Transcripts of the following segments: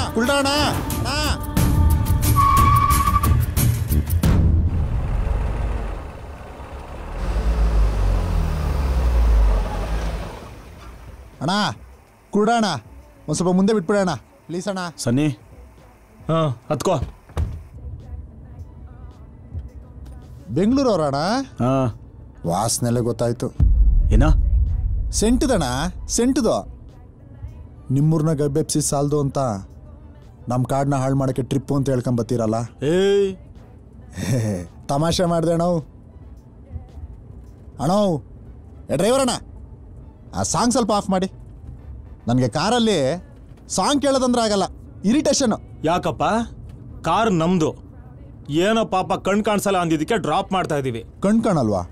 ಕುಲ್ಡಾಣ ಅಣ್ಣ ಕುಲ್ಡಾಣ ಒಂದು ಸ್ವಲ್ಪ ಮುಂದೆ ಬಿಟ್ಬಿಡೋಣ ಪ್ಲೀಸ್ ಅಣ್ಣ ಸನ್ನಿ ಹಾಂ ಹತ್ಕೋ ಬೆಂಗಳೂರು ಅವರಣ್ಣ ಹಾ ವಾಸನೆಲ್ಲ ಗೊತ್ತಾಯ್ತು ಏನ ಸೆಂಟದಣ್ಣ ಸೆಂಟದು ನಿಮ್ಮೂರ್ನ ಗಬ್ಬೆಪ್ಸಿ ಸಾಲ್ದು ಅಂತ ನಮ್ಮ ಕಾಡನ್ನ ಹಾಳು ಮಾಡೋಕ್ಕೆ ಟ್ರಿಪ್ಪು ಅಂತ ಹೇಳ್ಕೊಂಬತ್ತೀರಲ್ಲ ಏಯ್ ತಮಾಷೆ ಮಾಡಿದೆ ಅಣ್ಣವ್ ಅಣ್ಣವ್ ಏ ಡ್ರೈವರ್ ಅಣ್ಣ ಆ ಸಾಂಗ್ ಸ್ವಲ್ಪ ಆಫ್ ಮಾಡಿ ನನಗೆ ಕಾರಲ್ಲಿ ಸಾಂಗ್ ಕೇಳೋದಂದ್ರೆ ಆಗಲ್ಲ ಇರಿಟೇಷನ್ ಯಾಕಪ್ಪ ಕಾರ್ ನಮ್ದು ಏನೋ ಪಾಪ ಕಣ್ ಕಾಣಿಸಲ್ಲ ಅಂದಿದ್ದಕ್ಕೆ ಡ್ರಾಪ್ ಮಾಡ್ತಾ ಇದೀವಿ ಕಣ್ ಕಾಣಲ್ವಾ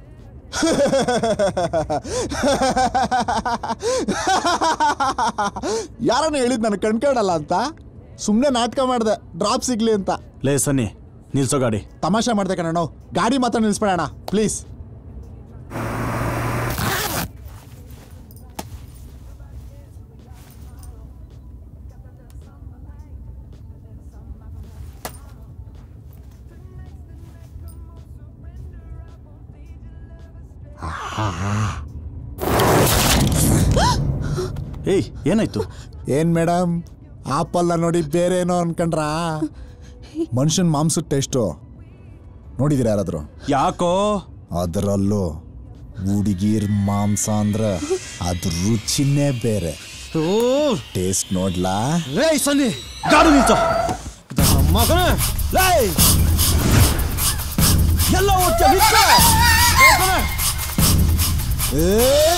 ಯಾರನ್ನ ಹೇಳಿದ್ ನನಗೆ ಕಣ್ ಕಾಣಲ್ಲ ಅಂತ ಸುಮ್ಮನೆ ನಾಟಕ ಮಾಡಿದೆ ಡ್ರಾಪ್ ಸಿಗ್ಲಿ ಅಂತ ಲೇ ಸನ್ನಿ ನಿಲ್ಸೋ ಗಾಡಿ ತಮಾಷೆ ಮಾಡ್ದೆ ಕಣ ನಾವು ಗಾಡಿ ಮಾತ್ರ ನಿಲ್ಲಿಸ್ಬೇಡಣ ಪ್ಲೀಸ್ ಏಯ್ ಏನಾಯ್ತು ಏನ್ ಮೇಡಮ್ ಆಪಲ್ಲ ನೋಡಿ ಬೇರೆ ಏನೋ ಅನ್ಕೊಂಡ್ರಾ ಮನುಷ್ಯನ್ ಮಾಂಸದ ಟೇಸ್ಟು ನೋಡಿದಿರ ಯಾರಾದ್ರು ಯಾಕೋ ಅದರಲ್ಲೂ ಹುಡುಗಿರ್ ಮಾಂಸ ಅಂದ್ರೆ ಅದ್ರ ರುಚಿನೇ ಬೇರೆ ಟೇಸ್ಟ್ ನೋಡ್ಲಾ ಏಯ್ ಸನ್ನಿ ಗಾಡಿ ನಿಲ್ಸೋ ಮಗನ ಲೇಯ್ ಎಲ್ಲ ಹೋಗ್ತೀಯ ನಿಲ್ಸೋ. ಮಗನೇ. ಏ